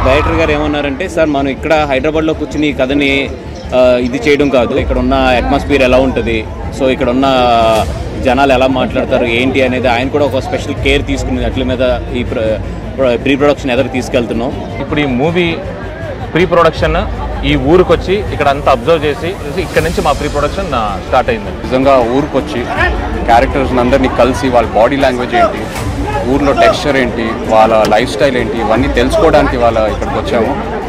director గారు ఏమన్నారంటే sir మనం ఇక్కడ హైదరాబాద్లో కూర్చుని ఈ కథని ఆ, ఇది చేయడం కాదు ఇక్కడ ఉన్న అట్మాస్ఫియర్ ఎలా ఉంటుంది సో ఇక్కడ ఉన్న జనాలు ఎలా మాట్లాడతారు ఏంటి అనేది ఆయన కూడా ఒక స్పెషల్ కేర్ తీసుకుని అట్ల మీద ఈ ప్రీ ప్రొడక్షన్ ఎదురు తీసుకెళ్తున్నాం ఇప్పుడు ఈ మూవీ ప్రీ ప్రొడక్షన్ ఈ ఊరికి వచ్చి ఇక్కడ అంతా అబ్జర్వ్ చేసి ఇక్కడ నుంచి మా ప్రీ ప్రొడక్షన్ స్టార్ట్ అయింది నిజంగా ఊరికి వచ్చి క్యారెక్టర్స్ అందరినీ కలిసి వాళ్ళ బాడీ లాంగ్వేజ్ ఏంటి ఊర్లో టెక్స్చర్ ఏంటి వాళ్ళ లైఫ్ స్టైల్ ఏంటి ఇవన్నీ తెలుసుకోవడానికి వాళ్ళ ఇక్కడికి వచ్చాము